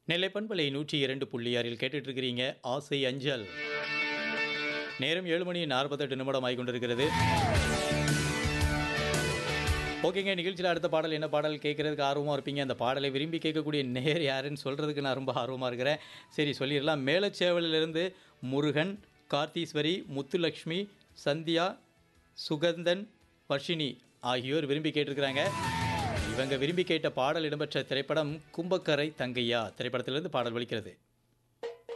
நெல்லை பண்பலை நூற்றி இரண்டு புள்ளி ஆறில் கேட்டுட்டு இருக்கிறீங்க ஆசை அஞ்சல் நேரம் ஏழு மணி நாற்பத்தெட்டு நிமிடம் ஆகி கொண்டிருக்கிறது ஓகேங்க நிகழ்ச்சியில் அடுத்த பாடல் என்ன பாடல் கேட்குறதுக்கு ஆர்வமாக இருப்பீங்க அந்த பாடலை விரும்பி கேட்கக்கூடிய நேர் யாருன்னு சொல்கிறதுக்கு நான் ரொம்ப ஆர்வமாக இருக்கிறேன் சரி சொல்லிடலாம் மேலச்சேவலிலிருந்து முருகன் கார்த்தீஸ்வரி முத்துலக்ஷ்மி சந்தியா சுகந்தன் வர்ஷினி ஆகியோர் விரும்பி கேட்டிருக்கிறாங்க இவங்க விரும்பி கேட்ட பாடல் இடம்பெற்ற திரைப்படம் கும்பக்கரை தங்கையா திரைப்படத்திலிருந்து பாடல் ஒலிக்கிறது